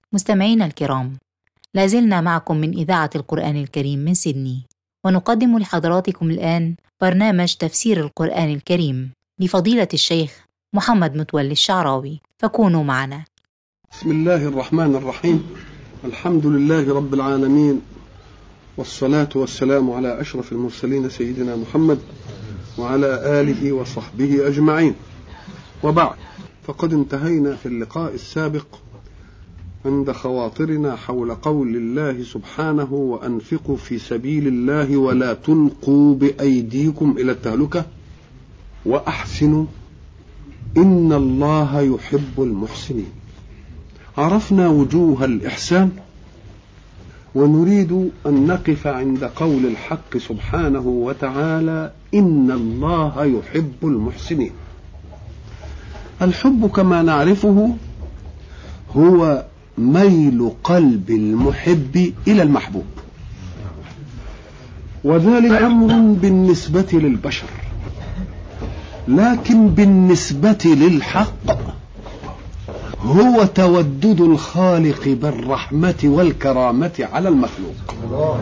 مستمعينا الكرام لازلنا معكم من إذاعة القرآن الكريم من سيدني ونقدم لحضراتكم الآن برنامج تفسير القرآن الكريم لفضيلة الشيخ محمد متولي الشعراوي فكونوا معنا بسم الله الرحمن الرحيم الحمد لله رب العالمين والصلاة والسلام على أشرف المرسلين سيدنا محمد وعلى آله وصحبه أجمعين وبعد فقد انتهينا في اللقاء السابق عند خواطرنا حول قول الله سبحانه وأنفقوا في سبيل الله ولا تلقوا بأيديكم إلى التهلكة وأحسنوا إن الله يحب المحسنين عرفنا وجوه الإحسان ونريد أن نقف عند قول الحق سبحانه وتعالى إن الله يحب المحسنين الحب كما نعرفه هو ميل قلب المحب إلى المحبوب وذلك أمر بالنسبة للبشر لكن بالنسبة للحق هو تودد الخالق بالرحمة والكرامة على المخلوق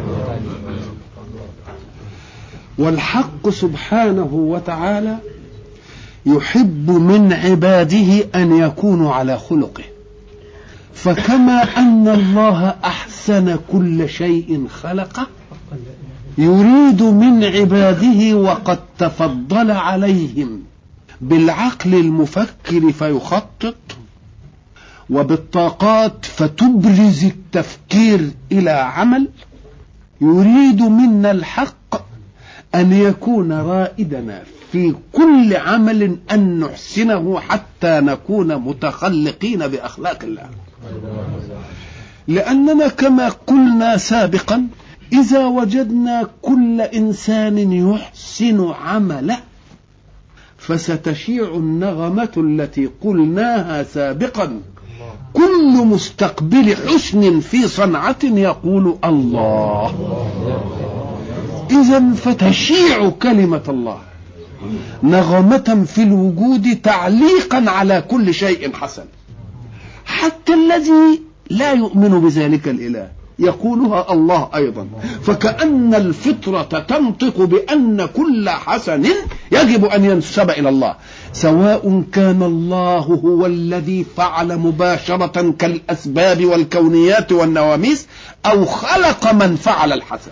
والحق سبحانه وتعالى يحب من عباده أن يكونوا على خلقه فكما أن الله أحسن كل شيء خلقه يريد من عباده وقد تفضل عليهم بالعقل المفكر فيخطط وبالطاقات فتبرز التفكير الى عمل يريد منا الحق ان يكون رائدنا في كل عمل ان نحسنه حتى نكون متخلقين باخلاق الله لاننا كما قلنا سابقا اذا وجدنا كل انسان يحسن عمله فستشيع النغمه التي قلناها سابقا كل مستقبل حسن في صنعة يقول الله إذا فتشيع كلمة الله نغمة في الوجود تعليقا على كل شيء حسن حتى الذي لا يؤمن بذلك الإله يقولها الله أيضا فكأن الفطرة تنطق بأن كل حسن يجب أن ينسب إلى الله سواء كان الله هو الذي فعل مباشرة كالأسباب والكونيات والنواميس أو خلق من فعل الحسن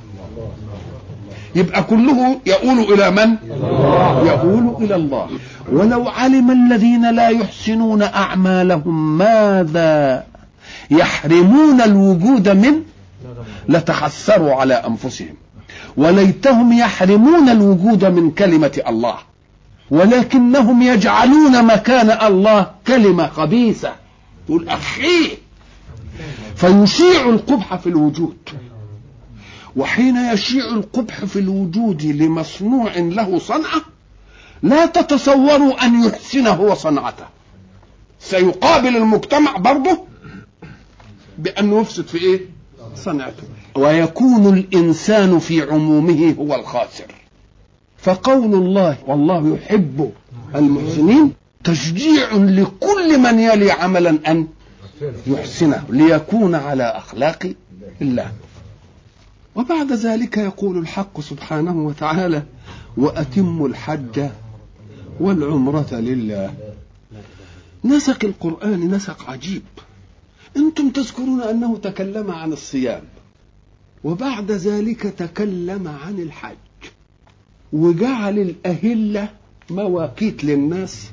يبقى كله يقول إلى من؟ يقول إلى الله ولو علم الذين لا يحسنون أعمالهم ماذا يحرمون الوجود من لتحسروا على أنفسهم وليتهم يحرمون الوجود من كلمة الله ولكنهم يجعلون مكان الله كلمة خبيثة تقول أخيه فيشيع القبح في الوجود وحين يشيع القبح في الوجود لمصنوع له صنعة لا تتصوروا أن يحسن هو صنعته سيقابل المجتمع برضه بأنه يفسد في إيه صنعته ويكون الإنسان في عمومه هو الخاسر فقول الله والله يحب المحسنين تشجيع لكل من يلي عملا ان يحسنه ليكون على اخلاق الله وبعد ذلك يقول الحق سبحانه وتعالى واتموا الحج والعمره لله نسق القران نسق عجيب انتم تذكرون انه تكلم عن الصيام وبعد ذلك تكلم عن الحج وجعل الأهلة مواقيت للناس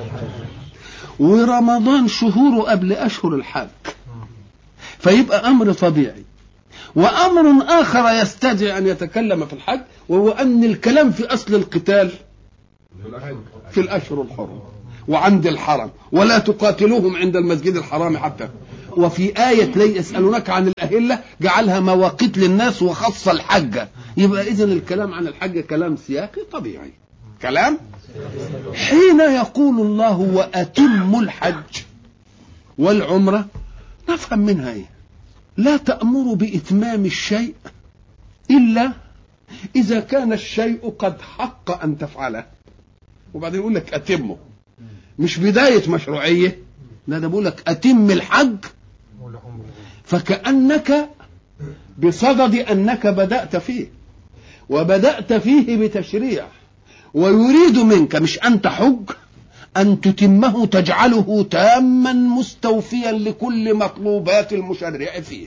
ورمضان شهوره قبل أشهر الحج فيبقى أمر طبيعي وأمر آخر يستدعي أن يتكلم في الحج وهو أن الكلام في أصل القتال في الأشهر الحرم وعند الحرم ولا تقاتلوهم عند المسجد الحرام حتى وفي آية لا يسألونك عن الأهلة جعلها مواقيت للناس وخص الحج يبقى إذا الكلام عن الحج كلام سياقي طبيعي كلام حين يقول الله وأتم الحج والعمرة نفهم منها إيه لا تأمر بإتمام الشيء إلا إذا كان الشيء قد حق أن تفعله وبعدين يقول لك أتمه مش بداية مشروعية لا ده بقول لك أتم الحج فكأنك بصدد أنك بدأت فيه وبدأت فيه بتشريع ويريد منك مش أن تحج أن تتمه تجعله تاما مستوفيا لكل مطلوبات المشرع فيه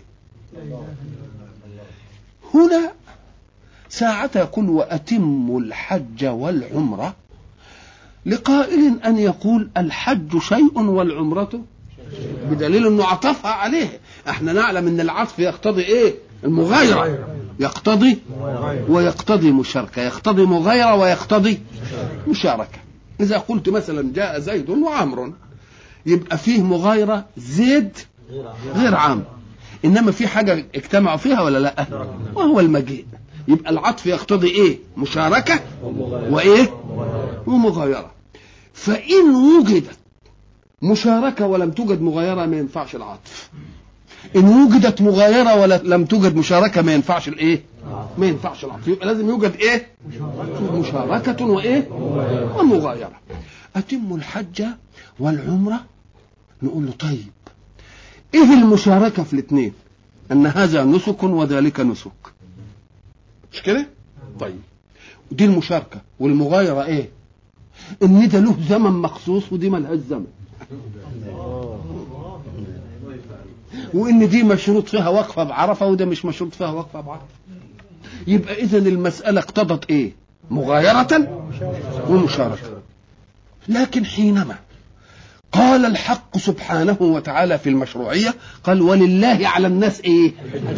هنا ساعة يقول وأتم الحج والعمرة لقائل أن يقول الحج شيء والعمرة بدليل أنه عطفها عليه احنا نعلم أن العطف يقتضي إيه المغايرة يقتضي ويقتضي مشاركة يقتضي مغايرة ويقتضي مشاركة إذا قلت مثلا جاء زيد وعمر يبقى فيه مغايرة زيد غير عمرو إنما في حاجة اجتمعوا فيها ولا لا وهو المجيء يبقى العطف يقتضي ايه مشاركة وايه ومغايرة فإن وجدت مشاركة ولم توجد مغايرة ما ينفعش العطف إن وجدت مغايرة ولم توجد مشاركة ما ينفعش الإيه؟ ما ينفعش العطف يبقى لازم يوجد إيه؟ مشاركة وإيه؟ ومغايرة أتم الحج والعمرة نقول له طيب إيه المشاركة في الاثنين؟ أن هذا نسك وذلك نسك مش كده؟ طيب دي المشاركة والمغايرة إيه؟ إن ده له زمن مخصوص ودي ملهاش زمن وان دي مشروط فيها وقفه بعرفه وده مش مشروط فيها وقفه بعرفه يبقى اذا المساله اقتضت ايه مغايره ومشاركه لكن حينما قال الحق سبحانه وتعالى في المشروعيه قال ولله على الناس ايه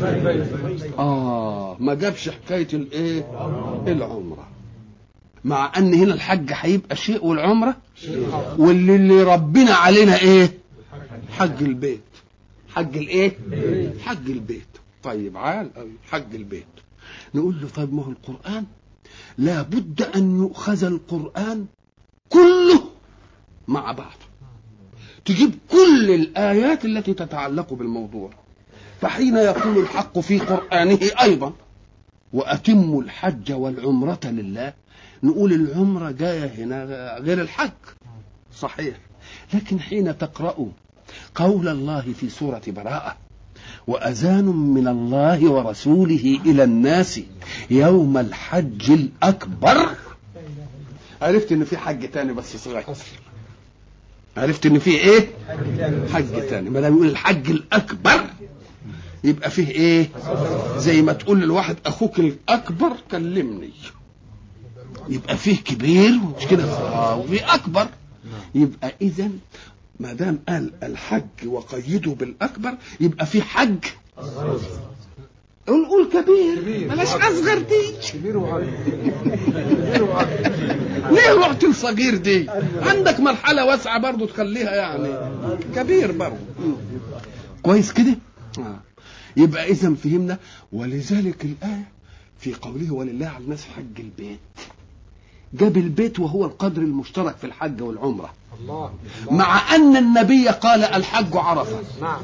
اه ما جابش حكايه الايه العمره مع ان هنا الحج هيبقى شيء والعمره واللي اللي ربنا علينا ايه حج البيت حج الايه حج البيت طيب عال حج البيت نقول له طيب ما هو القران لا بد ان يؤخذ القران كله مع بعض تجيب كل الايات التي تتعلق بالموضوع فحين يقول الحق في قرانه ايضا واتموا الحج والعمره لله نقول العمره جايه هنا غير الحج صحيح لكن حين تقرأوا قول الله في سورة براءة وأذان من الله ورسوله إلى الناس يوم الحج الأكبر عرفت إن في حج تاني بس صغير عرفت إن في إيه؟ حج تاني ما دام يقول الحج الأكبر يبقى فيه إيه؟ زي ما تقول للواحد أخوك الأكبر كلمني يبقى فيه كبير مش كده وفيه أكبر يبقى إذا ما دام قال الحج وقيده بالاكبر يبقى في حج نقول كبير بلاش اصغر دي كبير وعالي كبير وعالي ليه رحت الصغير دي عندك مرحله واسعه برضو تخليها يعني كبير برضو كويس كده آه. يبقى اذا فهمنا ولذلك الايه في قوله ولله على الناس حج البيت جاب البيت وهو القدر المشترك في الحج والعمره الله مع ان النبي قال الحج عرفه نعم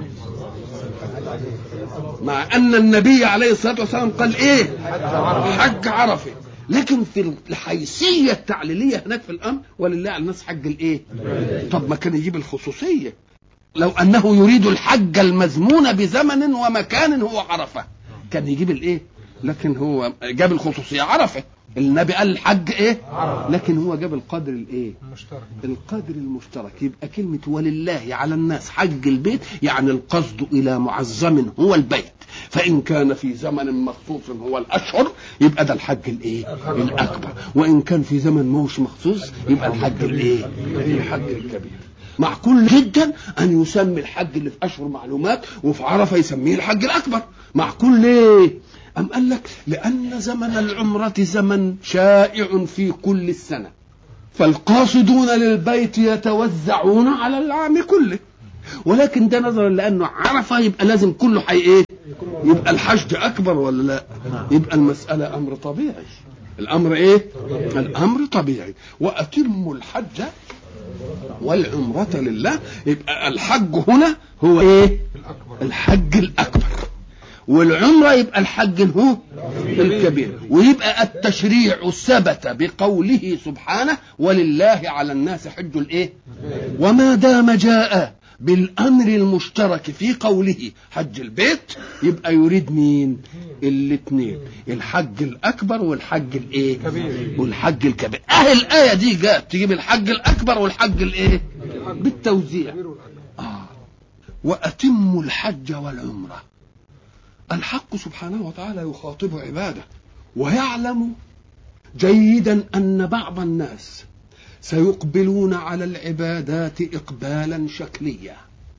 مع ان النبي عليه الصلاه والسلام قال ايه حج عرفه لكن في الحيثيه التعليليه هناك في الامر ولله على الناس حج الايه طب ما كان يجيب الخصوصيه لو انه يريد الحج المزمون بزمن ومكان هو عرفه كان يجيب الايه لكن هو جاب الخصوصيه عرفه النبي قال الحج ايه لكن هو جاب القدر الايه مشترك القدر المشترك يبقى كلمة ولله على الناس حج البيت يعني القصد إلى معظم هو البيت فإن كان في زمن مخصوص هو الأشهر يبقى ده الحج الإيه؟ الأكبر وإن كان في زمن مش مخصوص يبقى الحج الإيه؟ الحج الكبير معقول جدا أن يسمي الحج اللي في أشهر معلومات وفي عرفة يسميه الحج الأكبر معقول ليه؟ أم قال لك لأن زمن العمرة زمن شائع في كل السنة فالقاصدون للبيت يتوزعون على العام كله ولكن ده نظرا لانه عرفه يبقى لازم كله حي ايه يبقى الحج اكبر ولا لا يبقى المساله امر طبيعي الامر ايه الامر طبيعي واتموا الحج والعمرة لله يبقى الحج هنا هو ايه الحج الاكبر والعمرة يبقى الحج هو الكبير ويبقى التشريع ثبت بقوله سبحانه ولله على الناس حج الايه وما دام جاء بالامر المشترك في قوله حج البيت يبقى يريد مين الاثنين الحج الاكبر والحج الايه كبير. والحج الكبير اه الايه دي جاءت تجيب الحج الاكبر والحج الايه بالتوزيع آه. واتموا الحج والعمره الحق سبحانه وتعالى يخاطب عباده ويعلم جيدا ان بعض الناس سيقبلون على العبادات اقبالا شكليا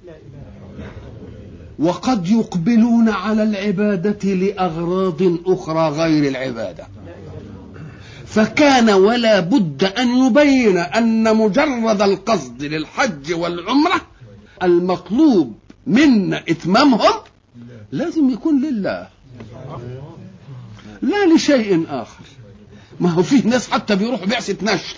وقد يقبلون على العباده لاغراض اخرى غير العباده فكان ولا بد ان يبين ان مجرد القصد للحج والعمره المطلوب منا اتمامهم لازم يكون لله لا لشيء اخر ما هو فيه ناس حتى بيروحوا بعثه نشل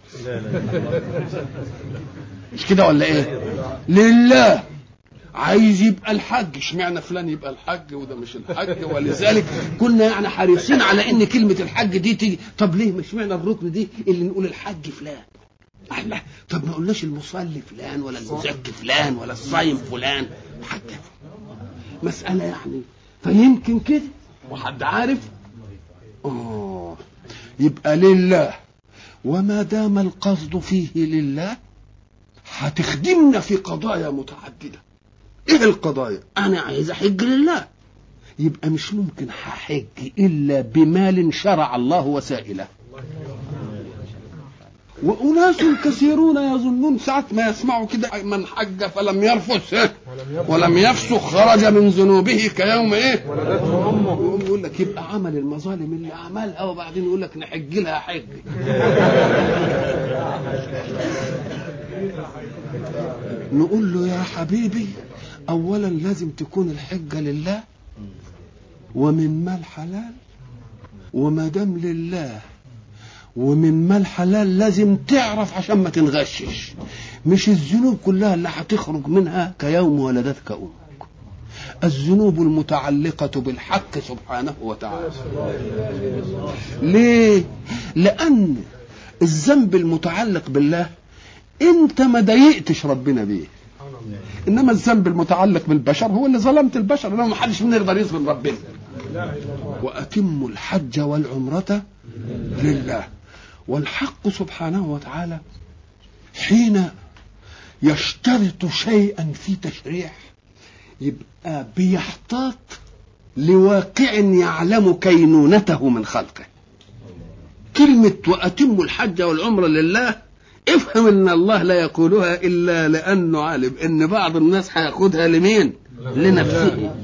مش كده ولا ايه لله عايز يبقى الحج اشمعنى فلان يبقى الحج وده مش الحج ولذلك كنا يعني حريصين على ان كلمه الحج دي تيجي طب ليه مش معنى الركن دي اللي نقول الحج فلان الله طب ما قلناش المصلي فلان ولا المزكي فلان ولا الصايم فلان حج مسألة يعني فيمكن كده وحد عارف اه يبقى لله وما دام القصد فيه لله هتخدمنا في قضايا متعددة ايه القضايا انا عايز احج لله يبقى مش ممكن هحج الا بمال شرع الله وسائله وأناس كثيرون يظنون ساعة ما يسمعوا كده من حج فلم يرفث إيه؟ ولم يفسق خرج من ذنوبه كيوم ايه؟ ولدته امه يقوم يقول لك يبقى عمل المظالم اللي عملها وبعدين يقول لك نحج لها حج نقول له يا حبيبي اولا لازم تكون الحجه لله ومن مال حلال وما دام لله ومن مال حلال لازم تعرف عشان ما تنغشش مش الذنوب كلها اللي هتخرج منها كيوم ولدتك امك الذنوب المتعلقة بالحق سبحانه وتعالى ليه لأن الذنب المتعلق بالله انت ما ضايقتش ربنا بيه انما الذنب المتعلق بالبشر هو اللي ظلمت البشر انما ما حدش منا يقدر يظلم ربنا واتموا الحج والعمره لله والحق سبحانه وتعالى حين يشترط شيئا في تشريع يبقى بيحتاط لواقع يعلم كينونته من خلقه كلمة وأتموا الحج والعمرة لله افهم ان الله لا يقولها الا لانه عالم ان بعض الناس هياخدها لمين لنفسه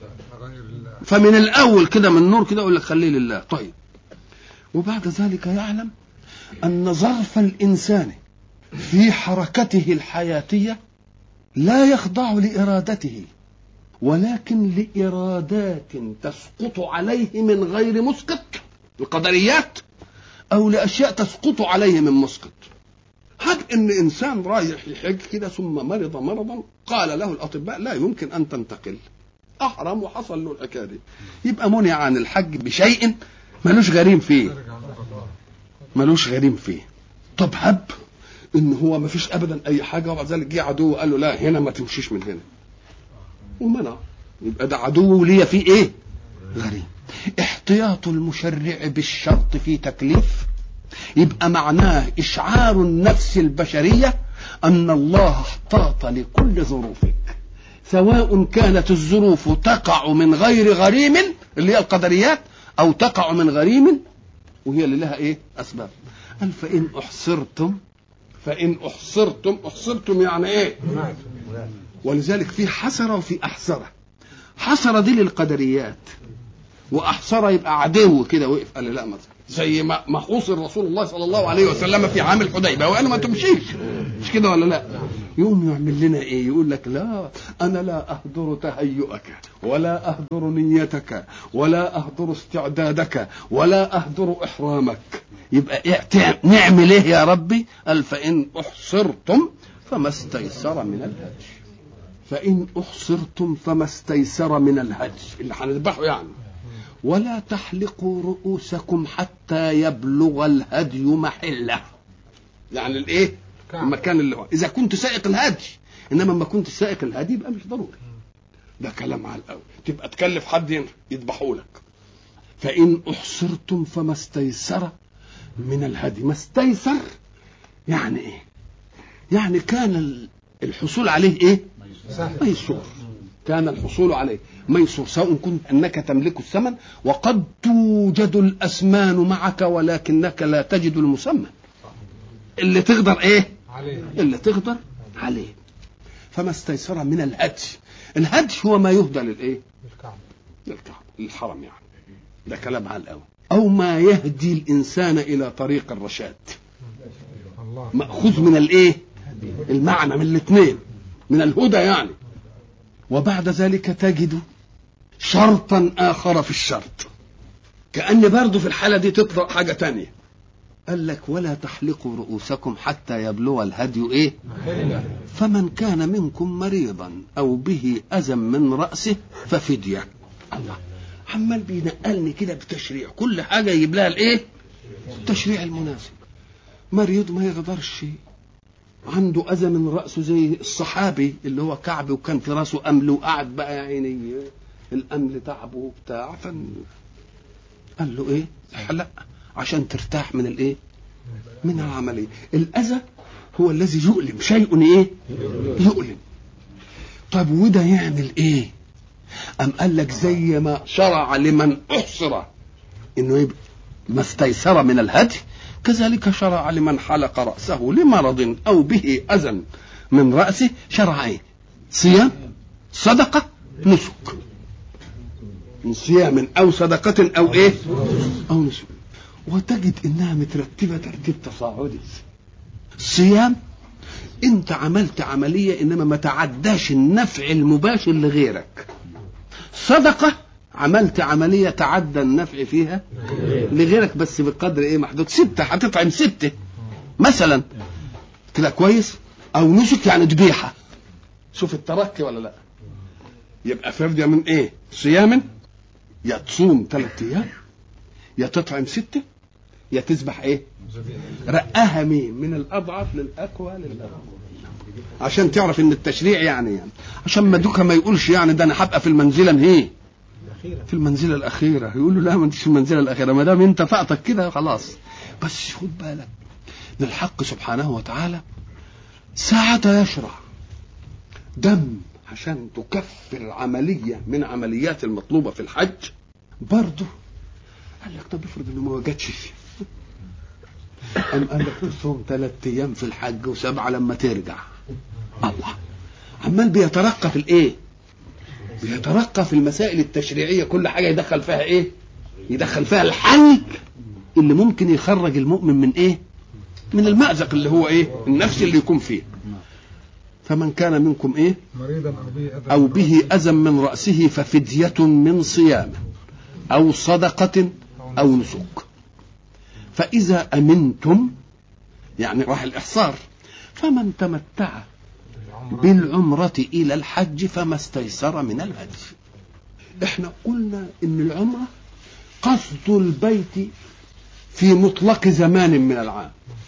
فمن الاول كده من نور كده يقول لك خليه لله طيب وبعد ذلك يعلم ان ظرف الانسان في حركته الحياتيه لا يخضع لارادته ولكن لارادات تسقط عليه من غير مسقط القدريات او لاشياء تسقط عليه من مسقط هب ان انسان رايح يحج كده ثم مرض مرضا قال له الاطباء لا يمكن ان تنتقل احرم وحصل له الحكايه دي يبقى منع عن الحج بشيء ملوش غريم فيه ملوش غريم فيه طب هب ان هو ما فيش ابدا اي حاجه وبعد ذلك جه عدو وقال له لا هنا ما تمشيش من هنا ومنع يبقى ده عدو ليا فيه ايه غريم احتياط المشرع بالشرط في تكليف يبقى معناه اشعار النفس البشريه ان الله احتاط لكل ظروفك سواء كانت الظروف تقع من غير غريم اللي هي القدريات او تقع من غريم وهي اللي لها ايه اسباب قال فان احصرتم فان احصرتم احصرتم يعني ايه ولذلك في حسره وفي احسره حسره دي للقدريات واحصره يبقى عدو كده وقف قال لي لا ما زي ما ما حوصر رسول الله صلى الله عليه وسلم في عام الحديبيه وقال ما تمشيش مش كده ولا لا يقوم يعمل لنا ايه يقول لك لا انا لا اهدر تهيؤك ولا اهدر نيتك ولا اهدر استعدادك ولا اهدر احرامك يبقى إيه تع- نعمل ايه يا ربي قال فان احصرتم فما استيسر من الهدي فان احصرتم فما استيسر من الهدي اللي هنذبحه يعني ولا تحلقوا رؤوسكم حتى يبلغ الهدي محله يعني الايه كعب. المكان اللي هو اذا كنت سائق الهدي انما لما كنت سائق الهدي يبقى مش ضروري ده كلام على الاول تبقى تكلف حد يذبحوا لك فان احصرتم فما استيسر من الهدي ما استيسر يعني ايه يعني كان الحصول عليه ايه ميسور كان الحصول عليه ميسور سواء كنت انك تملك الثمن وقد توجد الاسمان معك ولكنك لا تجد المسمى اللي تقدر ايه عليه اللي تقدر عليه فما استيسر من الهدي الهدي هو ما يهدى للايه الكعبة للكعبة للحرم يعني ده كلام على الاول او ما يهدي الانسان الى طريق الرشاد الله ماخوذ من الايه المعنى من الاثنين من الهدى يعني وبعد ذلك تجد شرطا اخر في الشرط كان برضه في الحاله دي تطلع حاجه تانية قال لك ولا تحلقوا رؤوسكم حتى يبلغ الهدي ايه خير فمن كان منكم مريضا او به اذى من راسه ففديه الله عمال بينقلني كده بتشريع كل حاجه يجيب لها الايه التشريع المناسب مريض ما يقدرش عنده اذى من راسه زي الصحابي اللي هو كعب وكان في راسه امل وقعد بقى يا عيني الامل تعبه وبتاع فن قال له ايه احلق عشان ترتاح من الايه من العمليه الاذى هو الذي يؤلم شيء ايه يؤلم طب وده يعمل ايه ام قال لك زي ما شرع لمن احصر انه يبقى ما استيسر من الهدي كذلك شرع لمن حلق راسه لمرض او به اذى من راسه شرع ايه صيام صدقه نسك من صيام او صدقه او ايه او نسك وتجد انها مترتبه ترتيب تصاعدي صيام انت عملت عمليه انما ما تعداش النفع المباشر لغيرك صدقه عملت عمليه تعدى النفع فيها لغيرك بس بقدر ايه محدود سته هتطعم سته مثلا كده كويس او نسك يعني ذبيحه شوف التركي ولا لا يبقى فردية من ايه صيام يا تصوم ثلاثة ايام يا تطعم سته يا تذبح ايه رقاها مين من الاضعف للاقوى للاقوى عشان تعرف ان التشريع يعني يعني عشان ما دوكا ما يقولش يعني ده انا هبقى في المنزله ايه الأخيرة في المنزله الاخيره يقول له لا ما انتش في المنزله الاخيره ما دام انت فقطك كده خلاص بس خد بالك ان الحق سبحانه وتعالى ساعة يشرع دم عشان تكفر عملية من عمليات المطلوبة في الحج برضه قال لك طب افرض انه ما وجدش قام قال لك تصوم ثلاث ايام في الحج وسبعه لما ترجع الله عمال بيترقى في الايه بيترقى في المسائل التشريعيه كل حاجه يدخل فيها ايه يدخل فيها الحل اللي ممكن يخرج المؤمن من ايه من المأزق اللي هو ايه النفسي اللي يكون فيه فمن كان منكم ايه مريضا أو به أذى أو به أذى من رأسه ففدية من صيام أو صدقة أو نسك فإذا أمنتم يعني راح الإحصار فمن تمتع بالعمرة إلى الحج فما استيسر من الهدي احنا قلنا ان العمرة قصد البيت في مطلق زمان من العام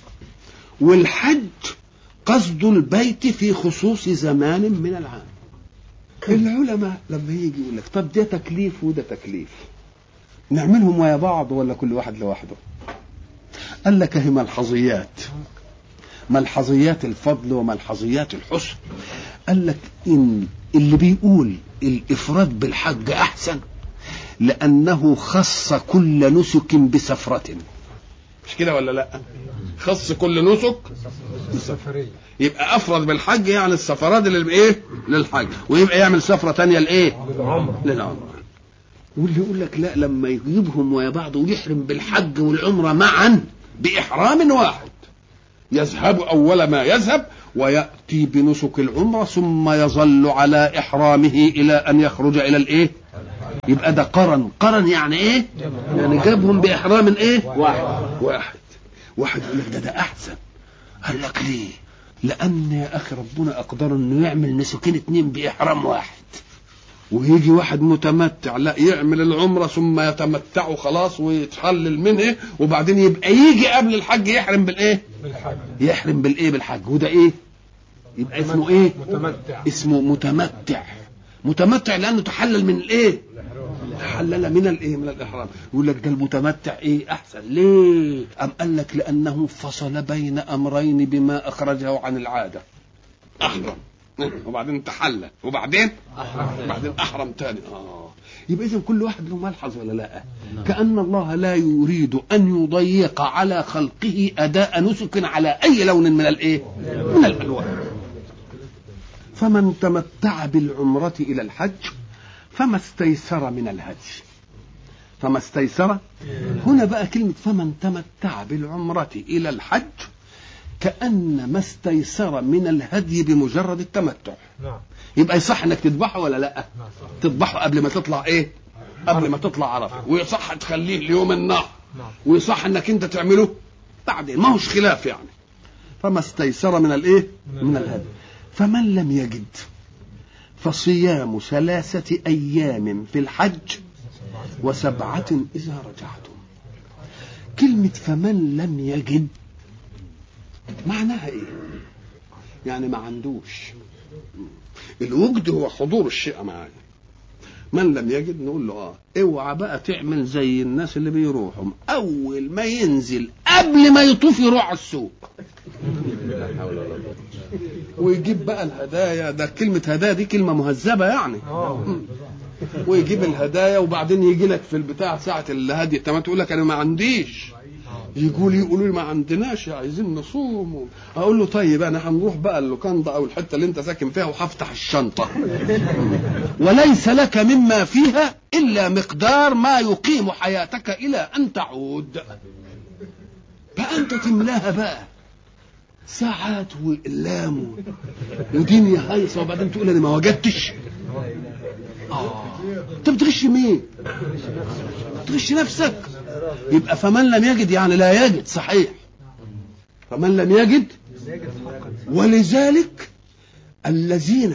والحج قصد البيت في خصوص زمان من العام العلماء لما يجي يقول لك طب ده تكليف وده تكليف نعملهم ويا بعض ولا كل واحد لوحده قال لك هي ملحظيات ملحظيات الفضل وملحظيات الحسن قال لك ان اللي بيقول الافراد بالحج احسن لانه خص كل نسك بسفره مش كده ولا لا خص كل نسك السفرية يبقى افرد بالحج يعني السفرات اللي بايه للحج ويبقى يعمل سفره تانية لايه للعمرة للعمره واللي يقول لك لا لما يجيبهم ويا بعض ويحرم بالحج والعمره معا باحرام واحد يذهب اول ما يذهب وياتي بنسك العمره ثم يظل على احرامه الى ان يخرج الى الايه يبقى ده قرن قرن يعني ايه يعني جابهم باحرام ايه واحد واحد واحد يقول لك ده ده احسن قال لك ليه لان يا اخي ربنا اقدر انه يعمل نسكين اتنين باحرام واحد ويجي واحد متمتع لا يعمل العمرة ثم يتمتع خلاص ويتحلل منه وبعدين يبقى يجي قبل الحج يحرم بالايه بالحج يحرم بالايه بالحج وده ايه يبقى اسمه ايه متمتع اسمه متمتع متمتع لانه تحلل من الايه تحلل من الايه من الاحرام يقول لك ده المتمتع ايه احسن ليه ام قال لك لانه فصل بين امرين بما اخرجه عن العاده احرم وبعدين تحلل وبعدين بعدين احرم تاني اه يبقى اذا كل واحد له ملحظ ولا لا كان الله لا يريد ان يضيق على خلقه اداء نسك على اي لون من الايه من الالوان فمن تمتع بالعمرة إلى الحج فما استيسر من الهدي فما استيسر هنا بقى كلمة فمن تمتع بالعمرة إلى الحج كأن ما استيسر من الهدي بمجرد التمتع نعم يبقى يصح انك تذبحه ولا لا نعم صح. تذبحه قبل ما تطلع ايه قبل ما تطلع عرفه ويصح تخليه ليوم النحر نعم ويصح انك انت تعمله بعدين ما هوش خلاف يعني فما استيسر من الايه من الهدي فمن لم يجد فصيام ثلاثة أيام في الحج وسبعة إذا رجعتم كلمة فمن لم يجد معناها إيه يعني ما عندوش الوجد هو حضور الشيء معايا من لم يجد نقول له اه اوعى بقى تعمل زي الناس اللي بيروحوا اول ما ينزل قبل ما يطوف يروح على السوق ويجيب بقى الهدايا ده كلمة هدايا دي كلمة مهذبة يعني اه ويجيب الهدايا وبعدين يجي لك في البتاع ساعة الهدي تمام تقول لك انا ما عنديش يقول يقولوا لي ما عندناش عايزين نصوم اقول له طيب انا هنروح بقى اللوكاندا او الحته اللي انت ساكن فيها وهفتح الشنطه وليس لك مما فيها الا مقدار ما يقيم حياتك الى ان تعود فانت تملاها بقى ساعات واقلام و- ودنيا هايصه وبعدين تقول انا ما وجدتش اه انت بتغش مين؟ بتغش نفسك يبقى فمن لم يجد يعني لا يجد صحيح فمن لم يجد ولذلك الذين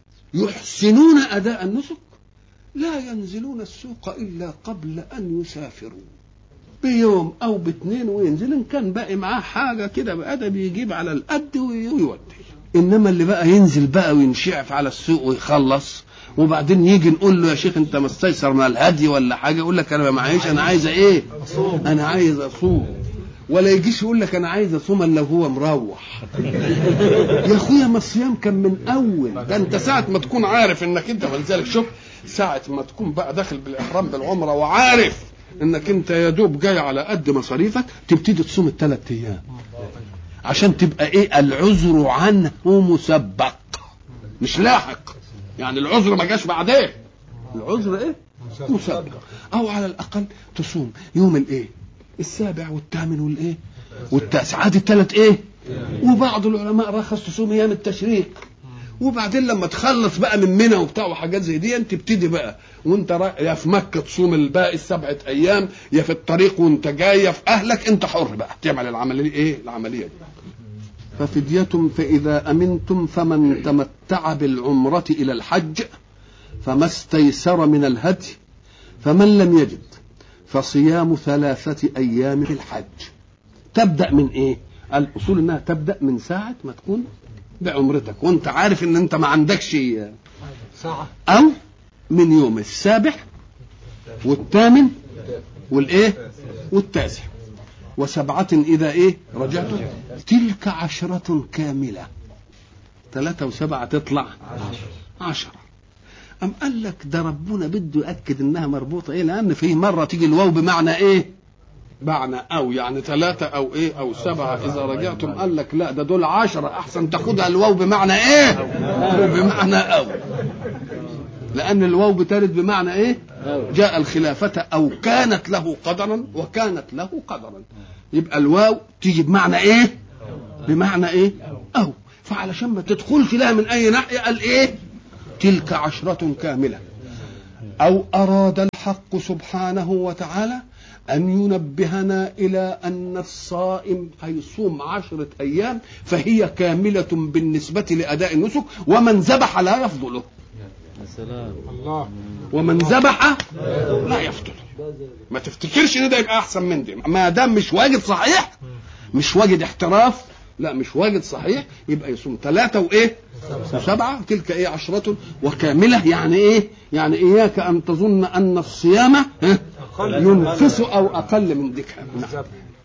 يحسنون اداء النسك لا ينزلون السوق الا قبل ان يسافروا بيوم او باثنين وينزل ان كان باقي معاه حاجه كده بادب يجيب على القد وي- ويودي انما اللي بقى ينزل بقى وينشعف على السوق ويخلص وبعدين يجي نقول له يا شيخ انت مستيسر من الهدي ولا حاجه يقول لك انا ما معيش انا عايز ايه انا عايز اصوم ولا يجيش يقول لك انا عايز اصوم الا وهو مروح يا اخويا ما الصيام كان من اول ده انت ساعه ما تكون عارف انك انت ولذلك شوف ساعه ما تكون بقى داخل بالاحرام بالعمره وعارف انك انت يا دوب جاي على قد مصاريفك تبتدي تصوم الثلاث ايام عشان تبقى ايه العذر عنه مسبق مش لاحق يعني العذر ما جاش بعدين العذر ايه مسبق او على الاقل تصوم يوم الايه السابع والثامن والايه والتاسع عادي الثلاث ايه وبعض العلماء رخص تصوم ايام التشريق وبعدين لما تخلص بقى من منى وبتاع وحاجات زي دي انت تبتدي بقى وانت را... يا في مكه تصوم الباقي السبعه ايام يا في الطريق وانت جاي يا في اهلك انت حر بقى تعمل العمليه ايه العمليه دي ففدية فإذا أمنتم فمن تمتع بالعمرة إلى الحج فما استيسر من الهدي فمن لم يجد فصيام ثلاثة أيام في الحج تبدأ من إيه؟ الأصول إنها تبدأ من ساعة ما تكون بعمرتك وأنت عارف إن أنت ما عندكش ساعة أو من يوم السابع والثامن والإيه؟ والتاسع وسبعة إذا إيه؟ رجعتم تلك عشرة كاملة ثلاثة وسبعة تطلع عشرة أم قال لك ده ربنا بده يأكد إنها مربوطة إيه لأن في مرة تيجي الواو بمعنى إيه معنى أو يعني ثلاثة أو إيه أو سبعة إذا رجعتم قال لك لا ده دول عشرة أحسن تاخدها الواو بمعنى إيه بمعنى أو لأن الواو بترد بمعنى إيه جاء الخلافة أو كانت له قدرا وكانت له قدرا يبقى الواو تيجي بمعنى إيه بمعنى إيه أو فعلشان ما تدخلش لها من أي ناحية قال إيه تلك عشرة كاملة أو أراد الحق سبحانه وتعالى أن ينبهنا إلى أن الصائم هيصوم عشرة أيام فهي كاملة بالنسبة لأداء النسك ومن ذبح لا يفضله الله ومن ذبح لا يفطر ما تفتكرش ان ده يبقى احسن من دي ما دام مش واجد صحيح مش واجد احتراف لا مش واجد صحيح يبقى يصوم ثلاثة وإيه وسبعة تلك إيه عشرة وكاملة يعني إيه يعني إياك أن تظن أن الصيام ها، ينقص أو أقل من ذكر نعم.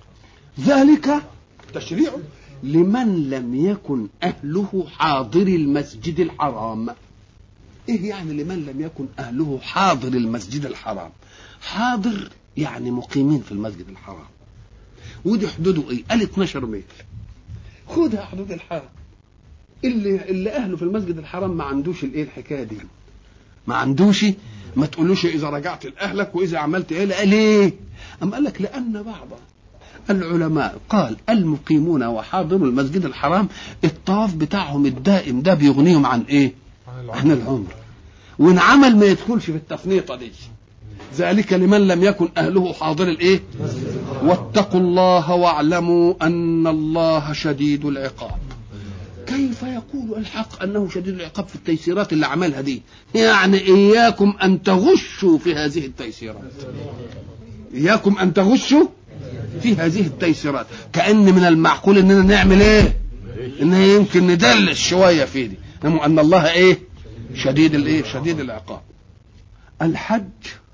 ذلك تشريع لمن لم يكن أهله حاضر المسجد الحرام إيه يعني لمن لم يكن أهله حاضر المسجد الحرام حاضر يعني مقيمين في المسجد الحرام ودي حدوده ايه؟ قال 12 ميل خدها حدود الحرم اللي اللي اهله في المسجد الحرام ما عندوش الايه الحكايه دي ما عندوش ما تقولوش اذا رجعت لاهلك واذا عملت ايه لا ليه؟ أم قال لك لان بعض العلماء قال المقيمون وحاضروا المسجد الحرام الطواف بتاعهم الدائم ده بيغنيهم عن ايه؟ عن العمر وان عمل ما يدخلش في التفنيطه دي ذلك لمن لم يكن اهله حاضر الايه واتقوا الله واعلموا ان الله شديد العقاب كيف يقول الحق انه شديد العقاب في التيسيرات اللي عملها دي يعني اياكم ان تغشوا في هذه التيسيرات اياكم ان تغشوا في هذه التيسيرات كان من المعقول اننا نعمل ايه ان يمكن ندلس شويه في دي ان الله ايه شديد الايه شديد العقاب الحج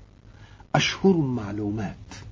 أشهر معلومات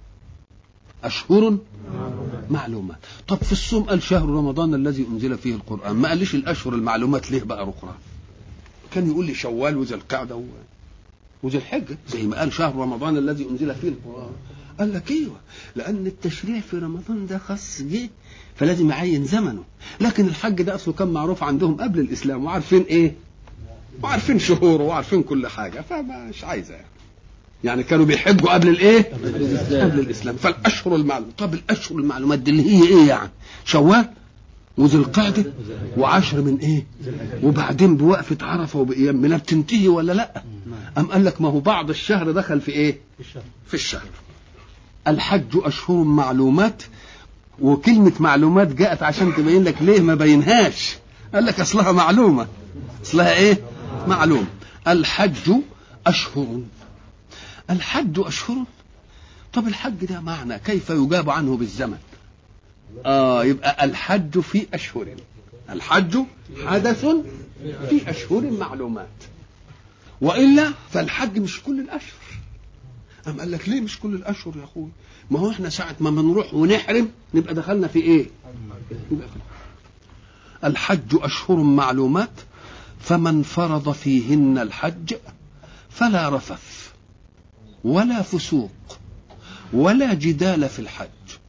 أشهر معلومات طب في الصوم قال شهر رمضان الذي أنزل فيه القرآن ما قاليش الأشهر المعلومات ليه بقى أخرى كان يقول لي شوال وذي القعدة و... وذي الحجة زي ما قال شهر رمضان الذي أنزل فيه القرآن قال لك ايوه لان التشريع في رمضان ده خاص جه فلازم يعين زمنه لكن الحج ده اصله كان معروف عندهم قبل الاسلام وعارفين ايه وعارفين شهوره وعارفين كل حاجه فمش عايزه يعني يعني كانوا بيحجوا قبل الايه قبل الاسلام فالاشهر المعلومات طب الاشهر المعلومات دي اللي هي ايه يعني شوال وذي القعده وعشر من ايه وبعدين بوقفه عرفه وبايام منها بتنتهي ولا لا ام قال لك ما هو بعض الشهر دخل في ايه في الشهر الحج اشهر معلومات وكلمه معلومات جاءت عشان تبين لك ليه ما بينهاش قال لك اصلها معلومه اصلها ايه معلوم الحج اشهر الحج أشهر طب الحج ده معنى كيف يجاب عنه بالزمن آه يبقى الحج في أشهر الحج حدث في أشهر معلومات وإلا فالحج مش كل الأشهر أم قال لك ليه مش كل الأشهر يا أخوي ما هو احنا ساعة ما بنروح ونحرم نبقى دخلنا في إيه يبقى في الحج أشهر معلومات فمن فرض فيهن الحج فلا رفث ولا فسوق ولا جدال في الحج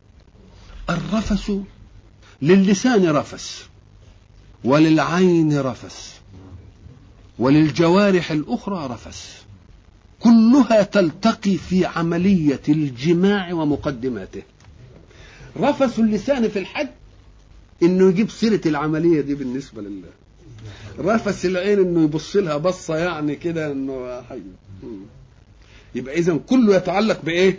الرفس للسان رفس وللعين رفس وللجوارح الاخرى رفس كلها تلتقي في عمليه الجماع ومقدماته رفس اللسان في الحج انه يجيب سيره العمليه دي بالنسبه لله رفس العين انه يبص لها بصه يعني كده انه حي يبقى اذا كله يتعلق بايه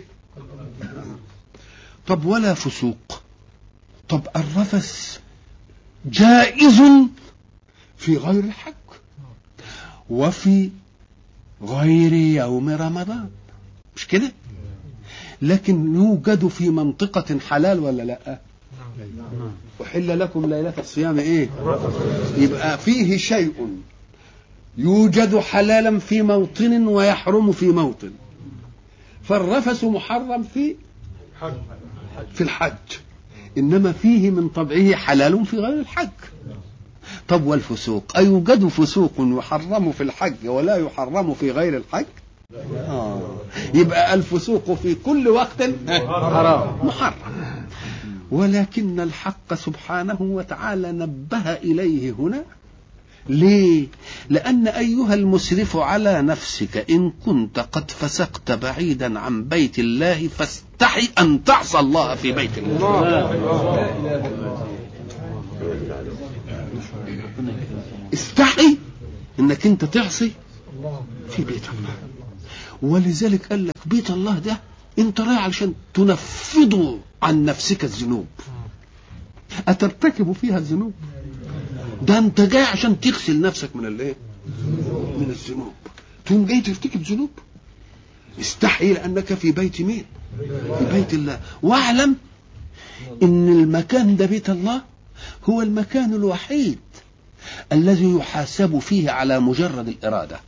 طب ولا فسوق طب الرفث جائز في غير الحج وفي غير يوم رمضان مش كده لكن يوجد في منطقة حلال ولا لا أحل لكم ليلة الصيام إيه يبقى فيه شيء يوجد حلالا في موطن ويحرم في موطن فالرفس محرم في في الحج انما فيه من طبعه حلال في غير الحج طب والفسوق أيوجد فسوق يحرم في الحج ولا يحرم في غير الحج آه. يبقى الفسوق في كل وقت حرام محرم ولكن الحق سبحانه وتعالى نبه إليه هنا ليه لأن أيها المسرف على نفسك إن كنت قد فسقت بعيدا عن بيت الله فاستحي أن تعصى الله في بيت الله استحي انك انت تعصي في بيت الله ولذلك قال لك بيت الله ده انت رايح علشان تنفض عن نفسك الذنوب اترتكب فيها الذنوب ده انت جاي عشان تغسل نفسك من الايه من الذنوب تقوم جاي ترتكب ذنوب استحي لانك في بيت مين في بيت الله واعلم ان المكان ده بيت الله هو المكان الوحيد الذي يحاسب فيه على مجرد الإرادة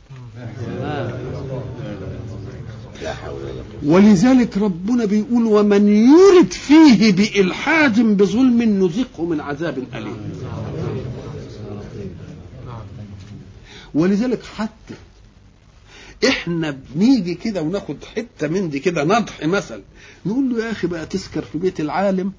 ولذلك ربنا بيقول ومن يرد فيه بإلحاد بظلم نذقه من عذاب أليم ولذلك حتى احنا بنيجي كده وناخد حته من دي كده نضح مثلا نقول له يا اخي بقى تسكر في بيت العالم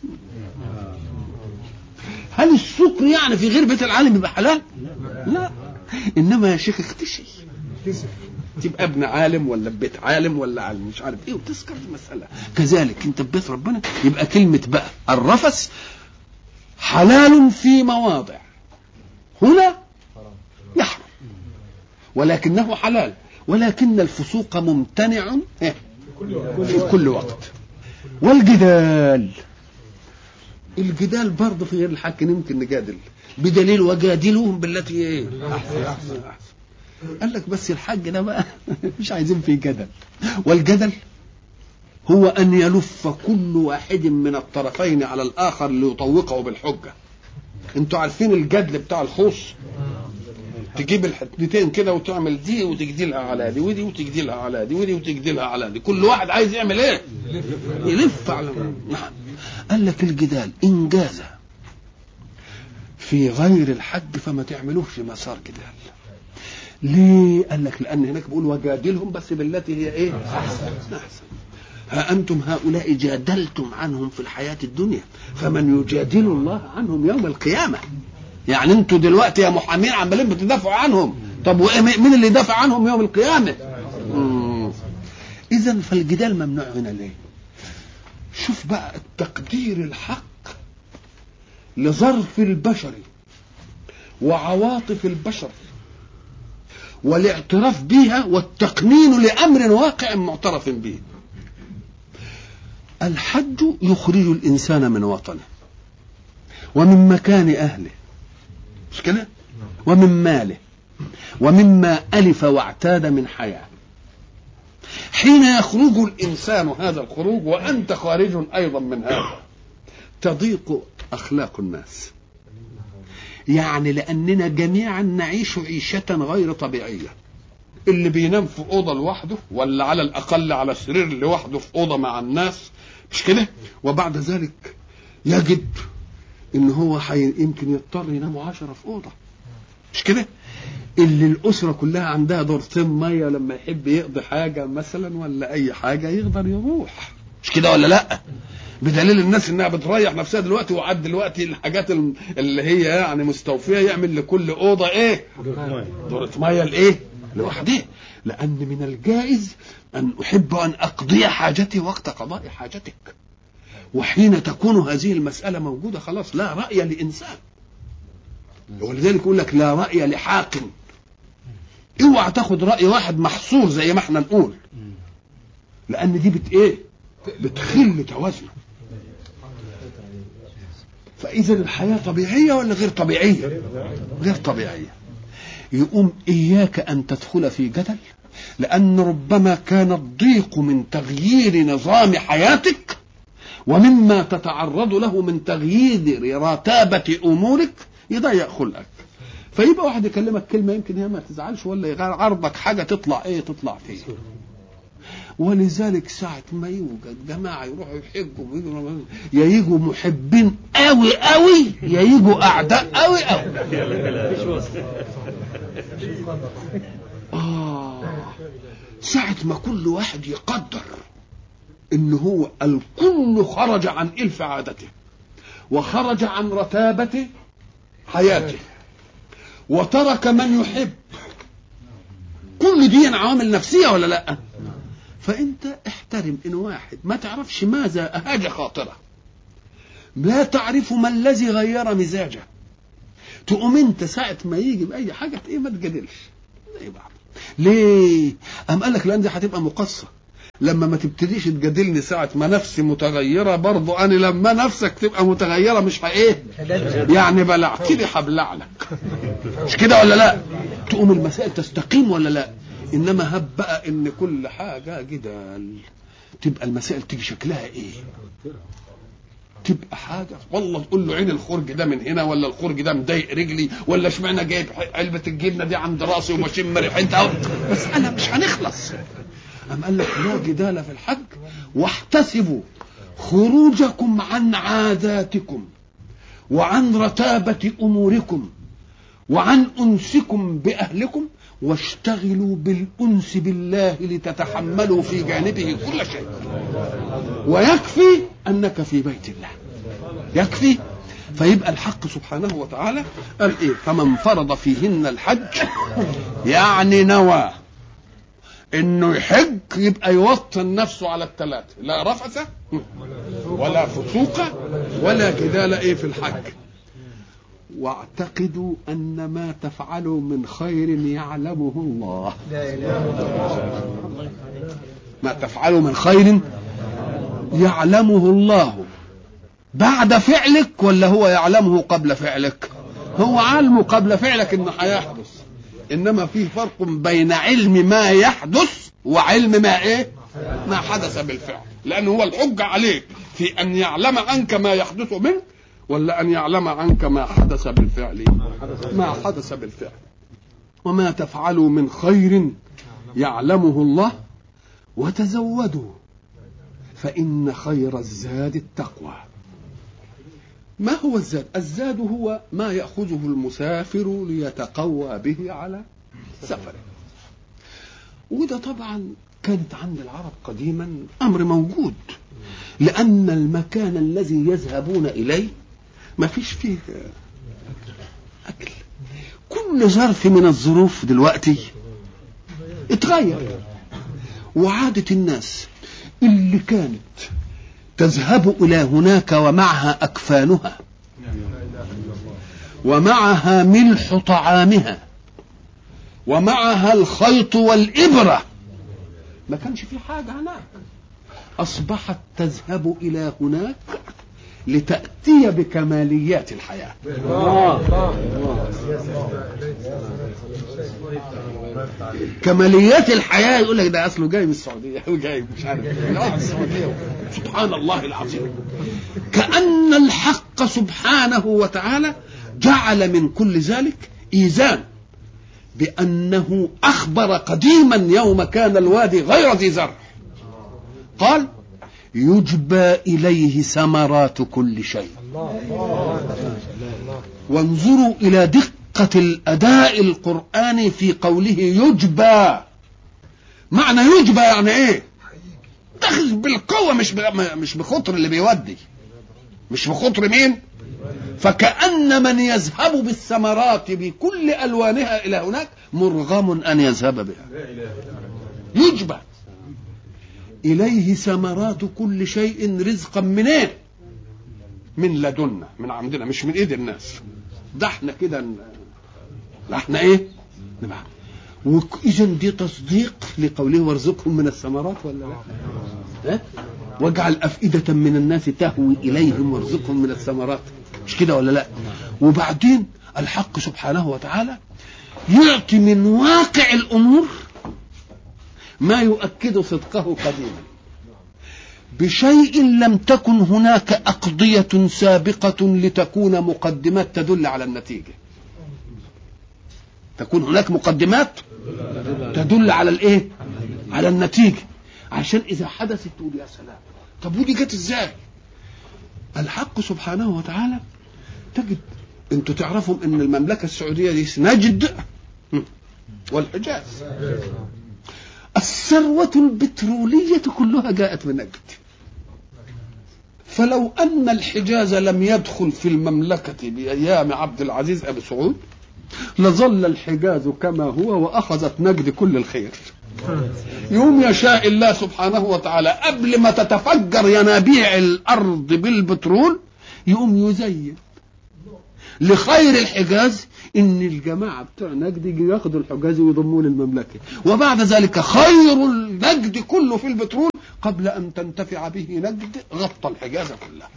هل السكر يعني في غير بيت العالم يبقى حلال؟ لا انما يا شيخ اختشي تبقى ابن عالم ولا ببيت عالم ولا عالم مش عارف ايه وتسكر في مسألة كذلك انت في بيت ربنا يبقى كلمة بقى الرفس حلال في مواضع هنا يحرم ولكنه حلال ولكن الفسوق ممتنع إيه؟ في كل وقت والجدال الجدال برضه في غير الحق يمكن نجادل بدليل وجادلوهم بالتي ايه احسن احسن احسن قال لك بس الحج ده بقى مش عايزين فيه جدل والجدل هو ان يلف كل واحد من الطرفين على الاخر ليطوقه بالحجه انتوا عارفين الجدل بتاع الخوص تجيب الحتتين كده وتعمل دي وتجدلها على دي ودي وتجدلها على دي ودي وتجدلها على دي كل واحد عايز يعمل ايه يلف على نعم قال لك الجدال ان جاز في غير الحج فما تعملوش في مسار جدال ليه قال لك لان هناك بيقول وجادلهم بس بالتي هي ايه احسن احسن ها انتم هؤلاء جادلتم عنهم في الحياه الدنيا فمن يجادل الله عنهم يوم القيامه يعني انتوا دلوقتي يا محامين عمالين بتدافعوا عنهم طب وايه مين اللي يدافع عنهم يوم القيامه اذا فالجدال ممنوع هنا ليه شوف بقى التقدير الحق لظرف البشر وعواطف البشر والاعتراف بها والتقنين لامر واقع معترف به الحج يخرج الانسان من وطنه ومن مكان اهله مش كده ومن ماله ومما الف واعتاد من حياه حين يخرج الانسان هذا الخروج وانت خارج ايضا من هذا تضيق اخلاق الناس يعني لاننا جميعا نعيش عيشه غير طبيعيه اللي بينام في اوضه لوحده ولا على الاقل على سرير لوحده في اوضه مع الناس مش كده وبعد ذلك يجد ان هو حي... يمكن يضطر يناموا عشرة في اوضه مش كده اللي الاسره كلها عندها دورتين ميه لما يحب يقضي حاجه مثلا ولا اي حاجه يقدر يروح مش كده ولا لا بدليل الناس انها بتريح نفسها دلوقتي وعد دلوقتي الحاجات اللي هي يعني مستوفيه يعمل لكل اوضه ايه دوره ميه لايه لوحدها لان من الجائز ان احب ان اقضي حاجتي وقت قضاء حاجتك وحين تكون هذه المساله موجوده خلاص لا راي لانسان ولذلك يقول لك لا راي لحاكم اوعى تاخد راي واحد محصور زي ما احنا نقول لان دي بت ايه بتخل توازنه فاذا الحياه طبيعيه ولا غير طبيعيه غير طبيعيه يقوم اياك ان تدخل في جدل لان ربما كان الضيق من تغيير نظام حياتك ومما تتعرض له من تغيير رتابه امورك يضيق خلقك فيبقى واحد يكلمك كلمه يمكن هي ما تزعلش ولا يعرضك حاجه تطلع ايه تطلع فيه ولذلك ساعة ما يوجد جماعة يروحوا يحجوا ويجوا يا يجوا محبين قوي قوي يا يجوا أعداء قوي قوي آه ساعة ما كل واحد يقدر إن هو الكل خرج عن إلف عادته وخرج عن رتابة حياته وترك من يحب كل دي عوامل نفسية ولا لأ؟ فانت احترم ان واحد ما تعرفش ماذا اهاج خاطره لا تعرف ما الذي غير مزاجه تقوم انت ساعة ما يجي بأي حاجة ايه ما تجادلش زي بعض ليه؟ أم قال لك لأن دي هتبقى مقصة لما ما تبتديش تجادلني ساعة ما نفسي متغيرة برضو أنا لما نفسك تبقى متغيرة مش ايه؟ يعني بلعت لي هبلع لك مش كده ولا لا؟ تقوم المسائل تستقيم ولا لا؟ انما هب بقى ان كل حاجه جدال تبقى المسائل تيجي شكلها ايه تبقى حاجه والله تقول له عين الخرج ده من هنا ولا الخرج ده مضايق رجلي ولا اشمعنى جايب علبه الجبنه دي عند راسي وبشم ريحتها بس انا مش هنخلص أم قال لك لا جدال في الحج واحتسبوا خروجكم عن عاداتكم وعن رتابة أموركم وعن أنسكم بأهلكم واشتغلوا بالأنس بالله لتتحملوا في جانبه كل شيء ويكفي أنك في بيت الله يكفي فيبقى الحق سبحانه وتعالى قال ايه فمن فرض فيهن الحج يعني نوى انه يحج يبقى يوطن نفسه على الثلاثه لا رفث ولا فسوق ولا جدال ايه في الحج واعتقدوا ان ما تفعلوا من خير يعلمه الله ما تفعلوا من خير يعلمه الله بعد فعلك ولا هو يعلمه قبل فعلك هو علمه قبل فعلك انه هيحدث انما في فرق بين علم ما يحدث وعلم ما ايه ما حدث بالفعل لان هو الحجه عليك في ان يعلم عنك ما يحدث منك ولا ان يعلم عنك ما حدث بالفعل ما حدث بالفعل وما تفعلوا من خير يعلمه الله وتزودوا فان خير الزاد التقوى ما هو الزاد الزاد هو ما ياخذه المسافر ليتقوى به على سفره وده طبعا كانت عند العرب قديما امر موجود لان المكان الذي يذهبون اليه ما فيش فيه اكل كل ظرف من الظروف دلوقتي اتغير وعادة الناس اللي كانت تذهب إلى هناك ومعها أكفانها ومعها ملح طعامها ومعها الخيط والإبرة ما كانش في حاجة هناك أصبحت تذهب إلى هناك لتأتي بكماليات الحياة كماليات الحياة يقول لك ده أصله جاي من السعودية وجاي مش عارف من السعودية سبحان الله العظيم كأن الحق سبحانه وتعالى جعل من كل ذلك إيزان بأنه أخبر قديما يوم كان الوادي غير ذي زرع قال يجبى إليه ثمرات كل شيء وانظروا إلى دقة الأداء القرآني في قوله يجبى معنى يجبى يعني إيه تاخذ بالقوة مش مش بخطر اللي بيودي مش بخطر مين فكأن من يذهب بالثمرات بكل ألوانها إلى هناك مرغم أن يذهب بها يجبى إليه ثمرات كل شيء رزقا منين إيه؟ من لدنا من عندنا مش من ايد الناس ده احنا كده ده احنا ايه نبقى واذا دي تصديق لقوله وارزقهم من الثمرات ولا لا ها واجعل افئده من الناس تهوي اليهم وارزقهم من الثمرات مش كده ولا لا وبعدين الحق سبحانه وتعالى يعطي من واقع الامور ما يؤكد صدقه قديما بشيء لم تكن هناك أقضية سابقة لتكون مقدمات تدل على النتيجة تكون هناك مقدمات تدل على الايه على النتيجة عشان إذا حدثت تقول يا سلام طب ودي جت ازاي الحق سبحانه وتعالى تجد انتوا تعرفوا ان المملكة السعودية دي نجد والحجاز الثروة البترولية كلها جاءت من نجد فلو أن الحجاز لم يدخل في المملكة بأيام عبد العزيز أبي سعود لظل الحجاز كما هو وأخذت نجد كل الخير يوم يشاء الله سبحانه وتعالى قبل ما تتفجر ينابيع الأرض بالبترول يقوم يزين لخير الحجاز ان الجماعه بتوع نجد يجي ياخدوا الحجاز ويضموه للمملكه وبعد ذلك خير النجد كله في البترول قبل ان تنتفع به نجد غطى الحجاز كلها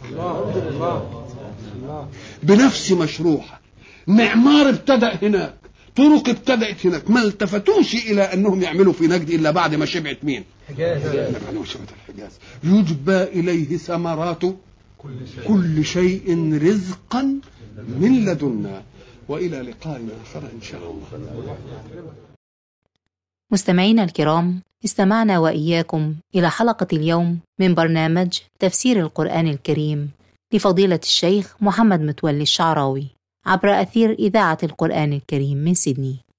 بنفس مشروعها معمار ابتدا هناك طرق ابتدات هناك ما التفتوش الى انهم يعملوا في نجد الا بعد ما شبعت مين؟ حجاز الحجاز يجبى اليه ثمرات كل شيء كل شيء رزقا من لدنا والى لقاء اخر ان شاء الله مستمعينا الكرام استمعنا وإياكم إلى حلقة اليوم من برنامج تفسير القرآن الكريم لفضيلة الشيخ محمد متولي الشعراوي عبر أثير إذاعة القرآن الكريم من سيدني